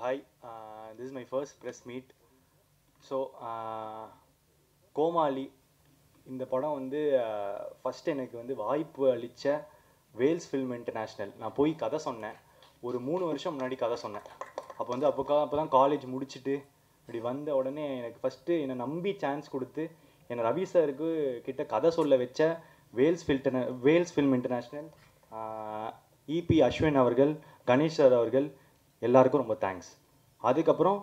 hi, uh, this is my first press meet. So Comali இந்த படம் வந்து ஃபஸ்ட் எனக்கு வந்து வாய்ப்பு அளித்த வேல்ஸ் ஃபில்ம் இன்டர்நேஷ்னல் நான் போய் கதை சொன்னேன் ஒரு மூணு வருஷம் முன்னாடி கதை சொன்னேன் அப்போ வந்து அப்போ அப்போ தான் காலேஜ் முடிச்சுட்டு இப்படி வந்த உடனே எனக்கு ஃபஸ்ட்டு என்னை நம்பி சான்ஸ் கொடுத்து என்னை ரவி சாருக்கு கிட்ட கதை சொல்ல வச்ச Vels filter Vels film international இபி அஸ்வின் அவர்கள் கணேஷ் சார் அவர்கள் எல்லாருக்கும் ரொம்ப தேங்க்ஸ் அதுக்கப்புறம்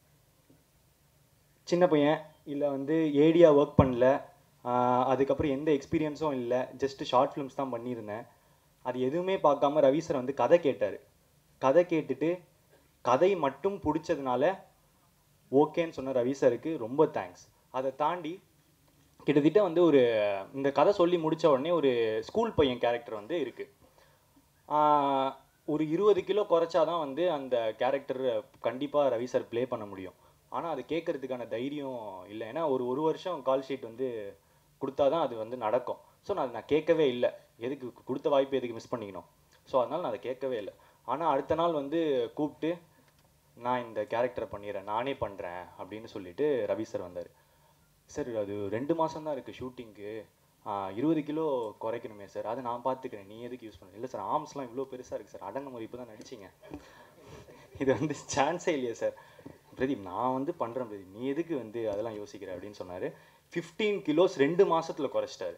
சின்ன பையன் இல்லை வந்து ஏடியா ஒர்க் பண்ணல ஆஹ் அதுக்கப்புறம் எந்த எக்ஸ்பீரியன்ஸும் இல்லை ஜஸ்ட் ஷார்ட் ஃபிலிம்ஸ் தான் பண்ணியிருந்தேன் அது எதுவுமே பார்க்காம ரவி சார் வந்து கதை கேட்டார் கதை கேட்டுட்டு கதை மட்டும் பிடிச்சதுனால ஓகேன்னு சொன்ன ரவி சாருக்கு ரொம்ப தேங்க்ஸ் அதை தாண்டி கிட்டத்தட்ட வந்து ஒரு இந்த கதை சொல்லி முடிச்ச உடனே ஒரு ஸ்கூல் பையன் கேரக்டர் வந்து இருக்கு ஆஹ் ஒரு இருபது கிலோ குறைச்சாதான் வந்து அந்த கேரக்டர் கண்டிப்பாக ரவி சார் ப்ளே பண்ண முடியும் ஆனால் அது கேட்கறதுக்கான தைரியம் இல்லை ஏன்னா ஒரு ஒரு வருஷம் கால் ஷீட் வந்து கொடுத்தாதான் அது வந்து நடக்கும் ஸோ நான் அதை நான் கேட்கவே இல்லை எதுக்கு கொடுத்த வாய்ப்பு எதுக்கு மிஸ் பண்ணிக்கணும் ஸோ அதனால் நான் அதை கேட்கவே இல்லை ஆனால் அடுத்த நாள் வந்து கூப்பிட்டு நான் இந்த கேரக்டரை பண்ணிடுறேன் நானே பண்ணுறேன் அப்படின்னு சொல்லிட்டு ரவி சார் வந்தார் சார் அது ரெண்டு மாதம் தான் இருக்குது ஷூட்டிங்க்கு இருபது கிலோ குறைக்கணுமே சார் அதை நான் பார்த்துக்கிறேன் நீ எதுக்கு யூஸ் பண்ண இல்லை சார் ஆர்ம்ஸ்லாம் இவ்வளோ பெருசாக இருக்குது சார் அடங்க முறை இப்போ தான் நடிச்சிங்க இது வந்து சான்ஸே இல்லையா சார் பிரதீப் நான் வந்து பண்ணுறேன் பிரதீப் நீ எதுக்கு வந்து அதெல்லாம் யோசிக்கிற அப்படின்னு சொன்னார் ஃபிஃப்டீன் கிலோஸ் ரெண்டு மாசத்துல குறைச்சிட்டாரு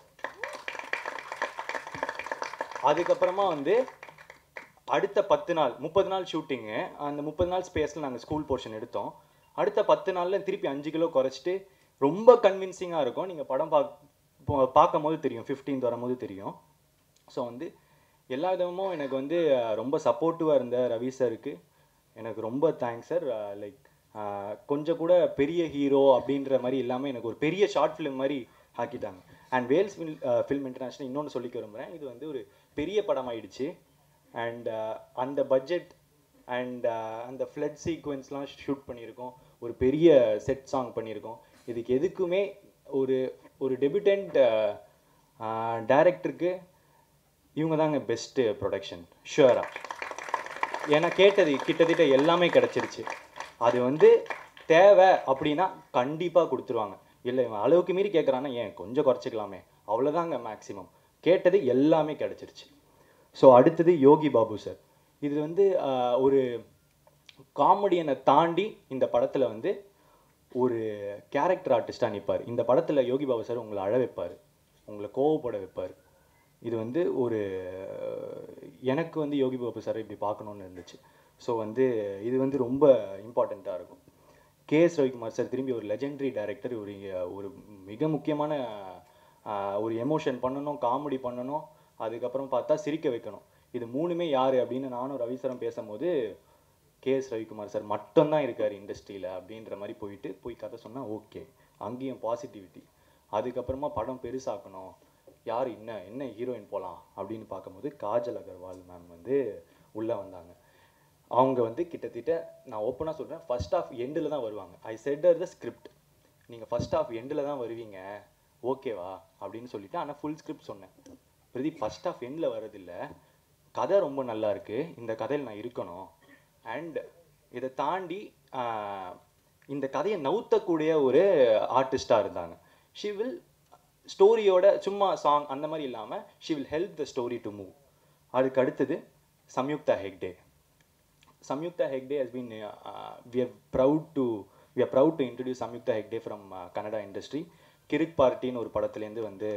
அதுக்கப்புறமா வந்து அடுத்த பத்து நாள் முப்பது நாள் ஷூட்டிங்கு அந்த முப்பது நாள் ஸ்பேஸில் நாங்கள் ஸ்கூல் போர்ஷன் எடுத்தோம் அடுத்த பத்து நாளில் திருப்பி அஞ்சு கிலோ குறைச்சிட்டு ரொம்ப கன்வின்சிங்காக இருக்கும் நீங்கள் படம் பார்க்க பார்க்கும் போது தெரியும் 15th வரும்போது தெரியும் ஸோ வந்து எல்லா விதமும் எனக்கு வந்து அஹ், ரொம்ப சப்போர்ட்டிவாக இருந்த ரவி சாருக்கு எனக்கு ரொம்ப தேங்க்ஸ் சார் லைக் கொஞ்சம் கூட பெரிய ஹீரோ அப்படின்ற மாதிரி இல்லாமல் எனக்கு ஒரு பெரிய ஷார்ட் ஃபிலிம் மாதிரி ஆக்கிட்டாங்க அண்ட் வேல்ஸ் ஃபில்ம் இன்டர்நேஷ்னல் இன்னொன்று சொல்லிக்க விரும்புகிறேன் இது வந்து ஒரு பெரிய படம் ஆயிடுச்சு அண்ட் அந்த பட்ஜெட் அண்ட் அந்த ஃப்ளட் சீக்வென்ஸ்லாம் ஷூட் பண்ணியிருக்கோம் ஒரு பெரிய செட் சாங் பண்ணியிருக்கோம் இதுக்கு எதுக்குமே ஒரு ஒரு டெபியூட்டன்ட் டைரக்டருக்கு இவங்க தாங்க பெஸ்ட்டு ப்ரொடக்ஷன் ஷுவராக ஏன்னா கேட்டது கிட்டத்தட்ட எல்லாமே கிடச்சிருச்சு அது வந்து தேவை அப்படின்னா கண்டிப்பாக கொடுத்துருவாங்க இல்லை இவன் அளவுக்கு மீறி கேட்குறான்னா ஏன் கொஞ்சம் குறைச்சிக்கலாமே அவ்வளோதாங்க மேக்ஸிமம் கேட்டது எல்லாமே கிடச்சிருச்சு ஸோ அடுத்தது யோகி பாபு சார் இது வந்து ஆஹ், ஒரு காமெடியனை தாண்டி இந்த படத்தில் வந்து ஒரு கேரக்டர் ஆர்டிஸ்டாக நிற்பார் இந்த படத்தில் யோகி பாபு சார் உங்களை அழ வைப்பார் உங்களை கோவப்பட வைப்பார் இது வந்து ஒரு எனக்கு வந்து யோகி பாபு சார் இப்படி பார்க்கணுன்னு இருந்துச்சு ஸோ வந்து இது வந்து ரொம்ப இம்பார்ட்டண்ட்டாக இருக்கும் கே எஸ் ரவிக்குமார் சார் திரும்பி ஒரு லெஜெண்டரி டைரக்டர் ஒரு ஒரு மிக முக்கியமான ஆஹ், ஒரு எமோஷன் பண்ணணும் காமெடி பண்ணணும் அதுக்கப்புறம் பார்த்தா சிரிக்க வைக்கணும் இது மூணுமே யார் அப்படின்னு நானும் ரவி சாரும் பேசும்போது கே எஸ் ரவிக்குமார் சார் மட்டும்தான் இருக்கார் இண்டஸ்ட்ரியில் அப்படின்ற மாதிரி போயிட்டு போய் கதை சொன்னால் ஓகே அங்கேயும் பாசிட்டிவிட்டி அதுக்கப்புறமா படம் பெருசாக்கணும் யார் என்ன என்ன ஹீரோயின் போகலாம் அப்படின்னு பார்க்கும்போது காஜல் அகர்வால் மேம் வந்து உள்ளே வந்தாங்க அவங்க வந்து கிட்டத்தட்ட நான் ஓப்பனாக சொல்கிறேன் ஃபர்ஸ்ட் ஆஃப் எண்டில் தான் வருவாங்க ஐ செட்டர் த ஸ்கிரிப்ட் நீங்கள் ஃபர்ஸ்ட் ஆஃப் எண்டில் தான் வருவீங்க ஓகேவா அப்படின்னு சொல்லிட்டு ஆனால் ஃபுல் ஸ்கிரிப்ட் சொன்னேன் பிரதீப் ஃபர்ஸ்ட் ஆஃப் எண்டில் வரதில்ல கதை ரொம்ப நல்லா இருக்கு இந்த கதையில் நான் இருக்கணும் அண்ட் இதை தாண்டி ஆஹ், இந்த கதையை நவுத்தக்கூடிய ஒரு ஆர்டிஸ்டாக இருந்தாங்க ஷி வில் ஸ்டோரியோட சும்மா சாங் அந்த மாதிரி இல்லாமல் she will help the story to move அதுக்கு அடுத்தது Samyuktha Hegde Samyuktha Hegde has been uh, we are proud to we are proud to introduce Samyuktha Hegde from Kannada industry Kirik பார்ட்டின்னு ஒரு படத்துலேருந்து வந்து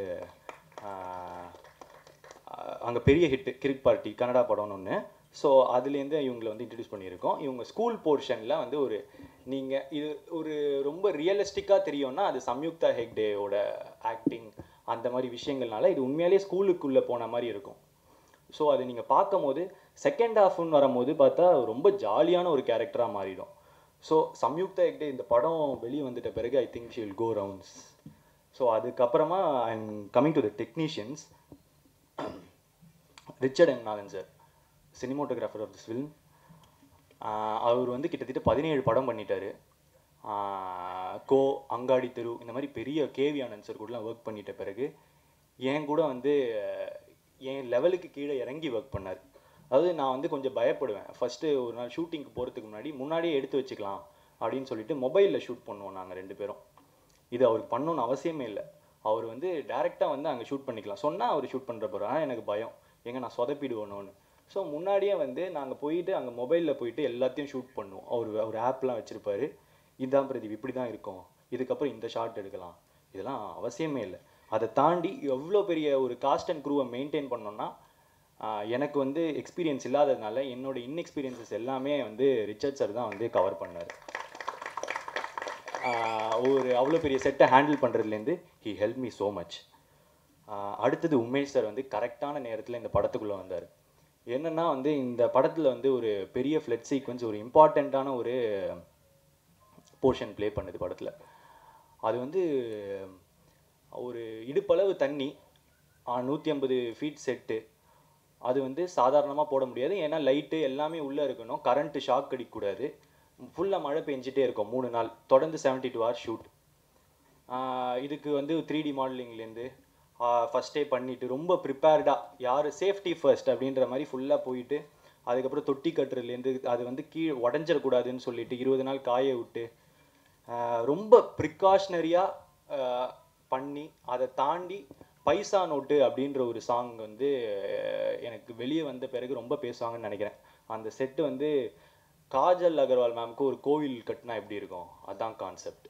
அங்கே பெரிய ஹிட் கிரிக் பார்ட்டி கன்னடா படம்னு ஒன்று ஸோ அதுலேருந்து இவங்களை வந்து இன்ட்ரடியூஸ் பண்ணியிருக்கோம் இவங்க ஸ்கூல் போர்ஷனில் வந்து ஒரு நீங்கள் இது ஒரு ரொம்ப ரியலிஸ்டிக்காக தெரியும்னா அது சம்யுக்தா ஹெக்டேயோட ஆக்டிங் அந்த மாதிரி விஷயங்கள்னால இது உண்மையாலேயே ஸ்கூலுக்குள்ளே போன மாதிரி இருக்கும் ஸோ அதை நீங்கள் பார்க்கும்போது செகண்ட் ஹாஃப்னு வரும்போது பார்த்தா ரொம்ப ஜாலியான ஒரு கேரக்டராக மாறிடும் ஸோ சம்யுக்தா ஹெக்டே இந்த படம் வெளியே வந்துட்ட பிறகு I think she will go rounds so அதுக்கப்புறமா I am coming to the technicians Richard M Nathan sir cinematographer of this film அவர் வந்து கிட்டத்தட்ட பதினேழு படம் பண்ணிட்டாரு ஆஹ் கோ அங்காடி தெரு இந்த மாதிரி பெரிய கேவி ஆனந்த் சார் கூடலாம் ஒர்க் பண்ணிட்ட பிறகு என் கூட வந்து என் லெவலுக்கு கீழே இறங்கி ஒர்க் பண்ணார் அதாவது நான் வந்து கொஞ்சம் பயப்படுவேன் ஃபஸ்ட்டு ஒரு நாள் ஷூட்டிங்க்கு போகிறதுக்கு முன்னாடி முன்னாடியே எடுத்து வச்சுக்கலாம் அப்படின்னு சொல்லிட்டு மொபைலில் ஷூட் பண்ணுவோம் நாங்கள் ரெண்டு பேரும் இது அவருக்கு பண்ணணும்னு அவசியமே இல்லை அவர் வந்து டேரெக்டாக வந்து அங்கே ஷூட் பண்ணிக்கலாம் சொன்னால் அவர் ஷூட் பண்ணுற போகிறார் ஆனால் எனக்கு பயம் எங்க நான் சொதப்பிடுவேணும்னு ஸோ முன்னாடியே வந்து நாங்கள் போயிட்டு அங்கே மொபைலில் போயிட்டு எல்லாத்தையும் ஷூட் பண்ணுவோம் அவர் ஒரு ஆப்லாம் வச்சுருப்பாரு இதுதான் பிரதீப் இப்படி தான் இருக்கும் இதுக்கப்புறம் இந்த ஷாட் எடுக்கலாம் இதெல்லாம் அவசியமே இல்லை அதை தாண்டி எவ்வளோ பெரிய ஒரு காஸ்ட் அண்ட் க்ரூவை மெயின்டைன் பண்ணோம்னா ஆஹ் எனக்கு வந்து எக்ஸ்பீரியன்ஸ் இல்லாததுனால என்னோட இன்எக்ஸ்பீரியன்சஸ் எல்லாமே வந்து ரிச்சர்ட் சார் தான் வந்து கவர் பண்ணார் ஒரு அவ்வளோ பெரிய செட்டை ஹேண்டில் பண்ணுறதுலேருந்து he help me so much அடுத்தது உமேஷ் சார் வந்து கரெக்டான நேரத்தில் இந்த படத்துக்குள்ளே வந்தார் என்னன்னா வந்து இந்த படத்தில் வந்து ஒரு பெரிய ஃப்ளட் சீக்வன்ஸ் ஒரு இம்பார்ட்டண்ட்டான ஒரு போர்ஷன் ப்ளே பண்ணுது படத்தில் அது வந்து ஒரு இடுப்பளவு தண்ணி நூற்றி ஐம்பது ஃபீட் செட்டு அது வந்து சாதாரணமாக போட முடியாது ஏன்னா லைட்டு எல்லாமே உள்ளே இருக்கணும் கரண்ட்டு ஷாக் அடிக்கக்கூடாது ஃபுல்லாக மழை பெஞ்சிட்டே இருக்கும் மூணு நாள் தொடர்ந்து 72 டூ ஹவர்ஸ் ஷூட் இதுக்கு வந்து த்ரீ டி மாடலிங்லேருந்து ஃபஸ்ட்டே பண்ணிவிட்டு ரொம்ப ப்ரிப்பேர்டாக யார் சேஃப்டி ஃபர்ஸ்ட் அப்படின்ற மாதிரி ஃபுல்லாக போயிட்டு அதுக்கப்புறம் தொட்டி கட்டுறதுலேருந்து அது வந்து கீழே உடஞ்சிடக்கூடாதுன்னு சொல்லிட்டு இருபது நாள் காய விட்டு ஆஹ் ரொம்ப ப்ரிகாஷ்னரியாக பண்ணி அதை தாண்டி பைசா நோட்டு அப்படின்ற ஒரு சாங் வந்து அஹ், எனக்கு வெளியே வந்த பிறகு ரொம்ப பேசுவாங்கன்னு நினைக்கிறேன் அந்த செட்டு வந்து காஜல் அகர்வால் மேம்க்கு ஒரு கோவில் கட்டினா எப்படி இருக்கும் அதான் கான்செப்ட்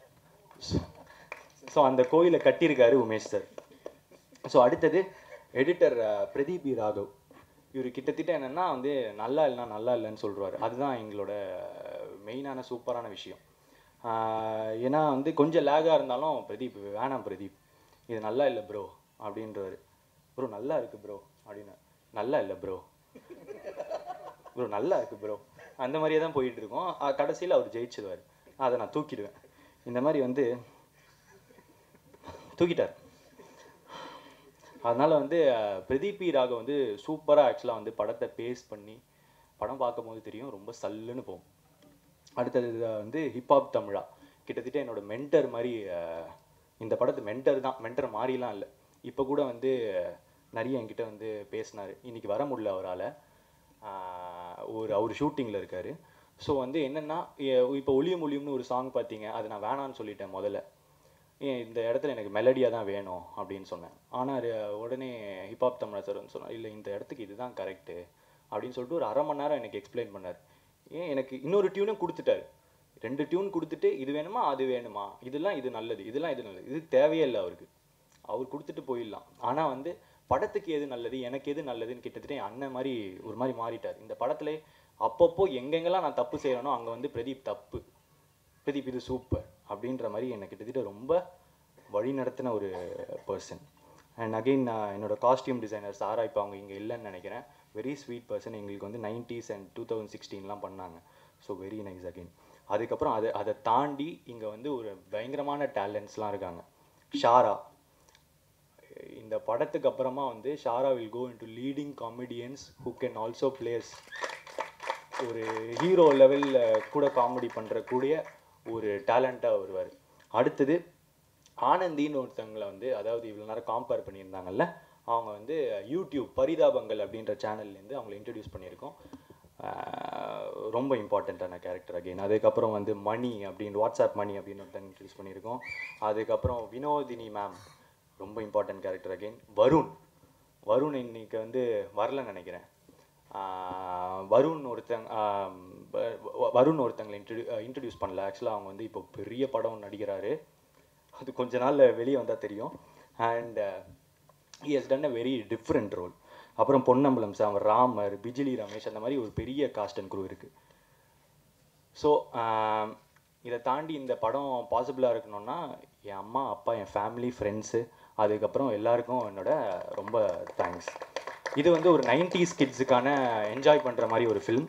ஸோ அந்த கோயிலை கட்டியிருக்காரு உமேஷ் சார் ஸோ அடுத்தது எடிட்டர் பிரதீப் பி ராகவ் இவர் கிட்டத்தட்ட என்னென்னா வந்து நல்லா இல்லைனா நல்லா இல்லைன்னு சொல்றாரு அதுதான் எங்களோட மெயினான சூப்பரான விஷயம் ஆஹ் ஏன்னா வந்து கொஞ்சம் லேகாக இருந்தாலும் பிரதீப் வேணாம் பிரதீப் இது நல்லா இல்லை ப்ரோ அப்படின்றாரு ப்ரோ நல்லா இருக்கு ப்ரோ அப்படின்னு நல்லா இல்லை ப்ரோ ப்ரோ நல்லா இருக்கு ப்ரோ அந்த மாதிரியே தான் போயிட்டு இருக்கோம் கடைசியில் அவர் ஜெயிச்சிருவார் அதை நான் தூக்கிடுவேன் இந்த மாதிரி வந்து தூக்கிட்டார் அதனால வந்து அஹ், பிரதீப் பி ராகவ் வந்து சூப்பராக ஆக்சுவலாக வந்து படத்தை பேஸ் பண்ணி படம் பார்க்கும்போது தெரியும் ரொம்ப சல்லுன்னு போகும் அடுத்தது வந்து ஹிப்ஹாப் தமிழா கிட்டத்தட்ட என்னோட மென்டர் மாதிரி அஹ், இந்த படத்து மென்டர் தான் மென்டர் மாதிரிலாம் இல்லை இப்போ கூட வந்து அஹ், நிறைய என்கிட்ட வந்து பேசினார் இன்னைக்கு வர முடியல அவரால் ஒரு அவர் ஷூட்டிங்கில் இருக்கார் ஸோ வந்து என்னென்னா இப்போ ஒளியும் ஒளியும்னு ஒரு சாங் பார்த்தீங்க அது நான் வேணான்னு சொல்லிட்டேன் முதல்ல ஏன் இந்த இடத்துல எனக்கு மெலடியாக தான் வேணும் அப்படின்னு சொன்னேன் ஆனால் உடனே ஹிப்ஹாப் தமிழா சார் வந்து சொன்னார் இல்லை இந்த இடத்துக்கு இதுதான் கரெக்டு அப்படின்னு சொல்லிட்டு ஒரு அரை மணி நேரம் எனக்கு எக்ஸ்பிளைன் பண்ணார் ஏன் எனக்கு இன்னொரு டியூனும் கொடுத்துட்டாரு ரெண்டு டியூன் கொடுத்துட்டு இது வேணுமா அது வேணுமா இதெல்லாம் இது நல்லது இதெல்லாம் இது நல்லது இது தேவையே இல்லை அவருக்கு அவர் கொடுத்துட்டு போயிடலாம் ஆனால் வந்து படத்துக்கு எது நல்லது எனக்கு எது நல்லதுன்னு கிட்டத்தட்ட என் அண்ணன் மாதிரி ஒரு மாதிரி மாறிட்டார் இந்த படத்துல அப்பப்போ எங்கெங்கெல்லாம் நான் தப்பு செய்கிறேனோ அங்கே வந்து பிரதீப் தப்பு பிரதீப் இது சூப்பர் அப்படின்ற மாதிரி என்னை கிட்டத்தட்ட ரொம்ப வழி நடத்தின ஒரு பர்சன் அண்ட் அகெயின் நான் என்னோட காஸ்டியூம் டிசைனர் சாரா இப்போ அவங்க இங்கே இல்லைன்னு நினைக்கிறேன் வெரி ஸ்வீட் பர்சன் எங்களுக்கு வந்து நைன்டிஸ் அண்ட் டூ தௌசண்ட் சிக்ஸ்டீன்லாம் பண்ணாங்க ஸோ வெரி நைஸ் அகெயின் அதுக்கப்புறம் அதை அதை தாண்டி இங்கே வந்து ஒரு பயங்கரமான டேலண்ட்ஸ்லாம் இருக்காங்க ஷாரா இந்த படத்துக்கு அப்புறமா வந்து Shara will go into leading comedians who can also plays ஒரு ஹீரோ லெவலில் கூட காமெடி பண்ணுறக்கூடிய ஒரு டேலண்ட்டாக வருவார் அடுத்தது ஆனந்தின்னு ஒருத்தவங்களை வந்து அதாவது இவ்வளோ நேரம் காம்பேர் பண்ணியிருந்தாங்கல்ல அவங்க வந்து யூடியூப் பரிதாபங்கள் அப்படின்ற சேனல்லேருந்து அவங்களை இன்ட்ரடியூஸ் பண்ணியிருக்கோம் ஆஹ் ரொம்ப இம்பார்ட்டண்ட்டான கேரக்டர் அகைன் அதுக்கப்புறம் வந்து மணி அப்படின்னு வாட்ஸ்அப் மணி அப்படின்னு ஒருத்தங்க இன்ட்ரடியூஸ் பண்ணியிருக்கோம் அதுக்கப்புறம் வினோதினி மேம் ரொம்ப important character again Varun Varun இன்னைக்கு வந்து வரலன்னு நினைக்கிறேன் ஆஹ் வருண் ஒருத்தங்க ஆஹ் வ- வ- வருண் ஒருத்தங்களை இன்ட்ரடியூ இன்ட்ரடியூஸ் பண்ணல ஆக்சுவலாக அவங்க வந்து இப்போ பெரிய படம் நடிக்கிறாரு அது கொஞ்ச நாள்ல வெளியே வந்தால் தெரியும் and he has done a very different role அப்புறம் பொன்னம்பலம் சாம் ராமர் பிஜிலி ரமேஷ் அந்த மாதிரி ஒரு பெரிய காஸ்ட் அண்ட் குரூ இருக்குது ஸோ இதை தாண்டி இந்த படம் பாசிபிளாக இருக்கணும்னா என் அம்மா அப்பா என் ஃபேமிலி ஃப்ரெண்ட்ஸு அதுக்கப்புறம் எல்லாருக்கும் என்னோட ரொம்ப தேங்க்ஸ் இது வந்து ஒரு நைன்டிஸ் கிட்ஸுக்கான என்ஜாய் பண்ணுற மாதிரி ஒரு ஃபிலிம்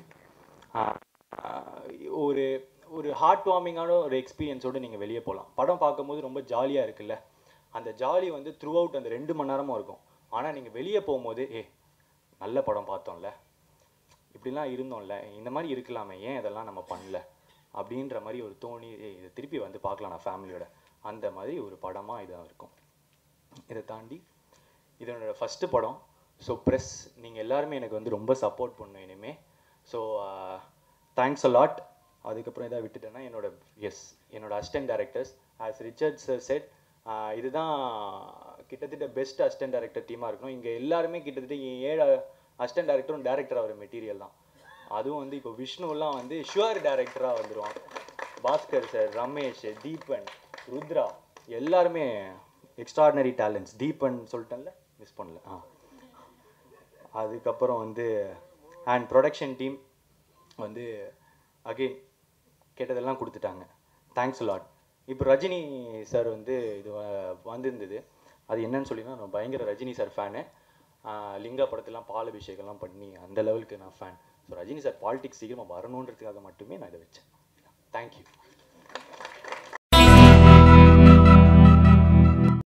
ஒரு ஒரு ஹார்ட் வார்மிங்கான ஒரு எக்ஸ்பீரியன்ஸோடு நீங்கள் வெளியே போகலாம் படம் பார்க்கும்போது ரொம்ப ஜாலியாக இருக்குல்ல அந்த ஜாலி வந்து த்ரூ அவுட் அந்த ரெண்டு மணி நேரமும் இருக்கும் ஆனால் நீங்கள் வெளியே போகும்போது ஏ நல்ல படம் பார்த்தோம்ல இப்படிலாம் இருந்தோம்ல இந்த மாதிரி இருக்கலாமே ஏன் இதெல்லாம் நம்ம பண்ணல அப்படின்ற மாதிரி ஒரு தோணி ஏய் இதை திருப்பி வந்து பார்க்கலாம் நான் ஃபேமிலியோட அந்த மாதிரி ஒரு படமாக இதாக இருக்கும் இதை தாண்டி இது என்னோட ஃபஸ்ட்டு படம் ஸோ ப்ரெஸ் நீங்கள் எல்லாருமே எனக்கு வந்து ரொம்ப சப்போர்ட் பண்ணணும் இனிமே ஸோ தேங்க்ஸ் அ லாட் அதுக்கப்புறம் எதாவது விட்டுட்டேன்னா என்னோட எஸ் என்னோட assistant directors as Richard sir set இதுதான் கிட்டத்தட்ட பெஸ்ட் அசிஸ்டன்ட் டேரக்டர் டீமாக இருக்கணும் இங்கே எல்லாருமே கிட்டத்தட்ட ஏழு அசிஸ்டன்ட் டேரக்டரும் டேரக்டர் ஆகிற மெட்டீரியல் தான் அதுவும் வந்து இப்போ விஷ்ணுலாம் வந்து ஷுவர் டேரக்டராக வந்துடுவான் பாஸ்கர் சார் ரமேஷ் தீபன் ருத்ரா எல்லாருமே எக்ஸ்ட்ராடினரி டேலண்ட்ஸ் தீபன் சொல்லிட்டேன்ல மிஸ் பண்ணல ஆ அதுக்கப்புறம் வந்து அண்ட் ப்ரொடக்ஷன் டீம் வந்து அகெயின் கேட்டதெல்லாம் கொடுத்துட்டாங்க தேங்க்ஸ் லாட் இப்போ ரஜினி சார் வந்து இது வ- வந்திருந்தது அது என்னன்னு சொல்லினா நான் பயங்கர ரஜினி சார் ஃபேனு லிங்கா படத்தெல்லாம் பால் அபிஷேகம்லாம் பண்ணி அந்த லெவலுக்கு நான் fan so Rajini sir politics சீக்கிரமாக வரணுன்றதுக்காக மட்டுமே நான் இதை வச்சேன் தேங்க்யூ